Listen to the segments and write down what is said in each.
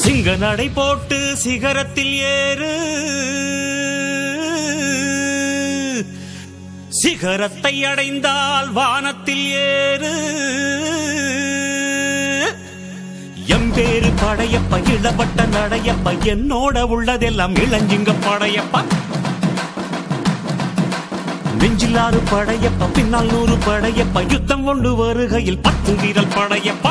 சிங்க நடை போட்டு சிகரத்தில் ஏறு சிகரத்தை அடைந்தால் வானத்தில் ஏறு எம்பேரு படையப்ப இளவட்ட நடையப்ப என்னோட உள்ளதெல்லாம் இளஞ்சிங்க படையப்பா நெஞ்சிலாறு படையப்ப பின்னால் நூறு படையப்ப யுத்தம் கொண்டு வருகையில் பத்து வீரல் படையப்பா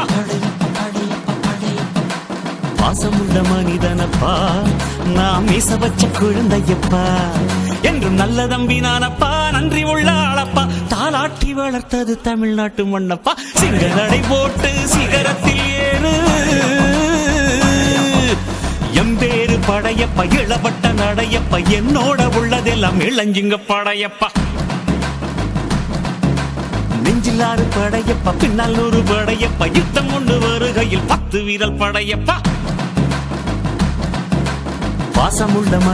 பாசமுள்ள மனிதனப்பா நாம் மீச வச்ச குழந்தையப்பா என்றும் நல்ல தம்பி நானப்பா நன்றி உள்ள ஆளப்பா தாலாட்டி வளர்த்தது தமிழ்நாட்டு மண்ணப்பா சிங்க நடை போட்டு சிகரத்தில் ஏறு எம்பேரு படையப்பா இளவட்ட நடையப்பா என்னோட உள்ளதெல்லாம் இளஞ்சிங்க படையப்பா நெஞ்சிலாறு படையப்பா பின்னால் நூறு படையப்பா யுத்தம் கொண்டு வருகையில் பத்து வீரல் படையப்பா பாசமுள்ள ம-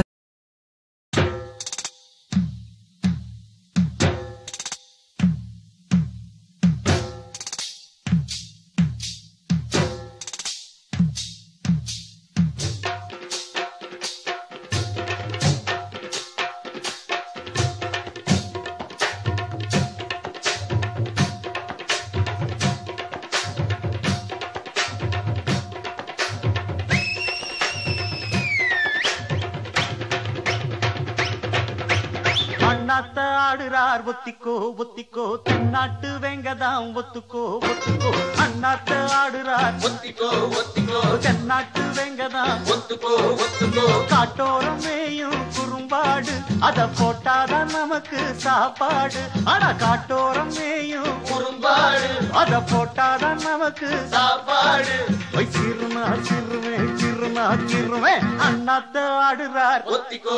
அண்ணாத்த ஆடுறார் ஒத்திக்கோ ஒத்திக்கோ தென்னாட்டு வெங்கதாம் ஒத்துக்கோ ஒத்துக்கோ அண்ணாத்த ஆடுறார் ஒத்திக்கோ ஒத்திக்கோ தென்னாட்டு வெங்கதாம் ஒத்துக்கோ ஒத்துக்கோ காட்டோரம் மேயும் குறும்பாடு அத போட்டாதான் நமக்கு சாப்பாடு ஆனா காட்டோரம் மேயும் குறும்பாடு அத போட்டாதான் நமக்கு சாப்பாடு ஒய் சிறுனா சிறுமே சிறுனா சிறுமே அண்ணாத்த ஆடுறார் ஒத்திக்கோ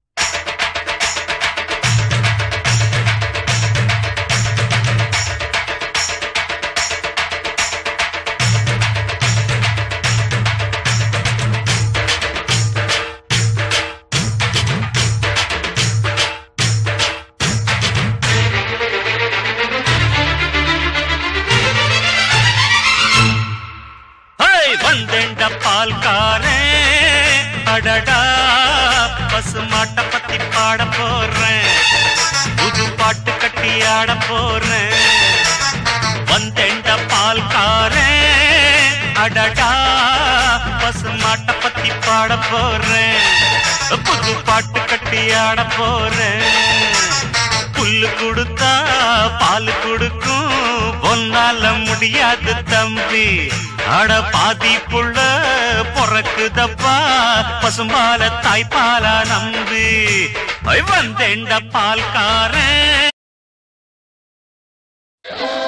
ஹேய், வந்தேன்ட பால்காரே அடடா பசு மாட்டை பத்தி பாட போறேன் புது பாட்டு கட்டி ஆட போறேன் வந்தேன்ட பால்காரே அடடா பசு மாட்டை பத்தி பாட போறேன் புது பாட்டு கட்டி ஆட போறேன் புல்லு கொடுத்தா பால் கொடுக்கும் ஒன்னால முடியாது தம்பி அட பாதி புள்ள பொறக்குதப்பா பசும்பால தாய்ப்பாலா நம்பி ஐ, வந்தேன்ட பால்காரன்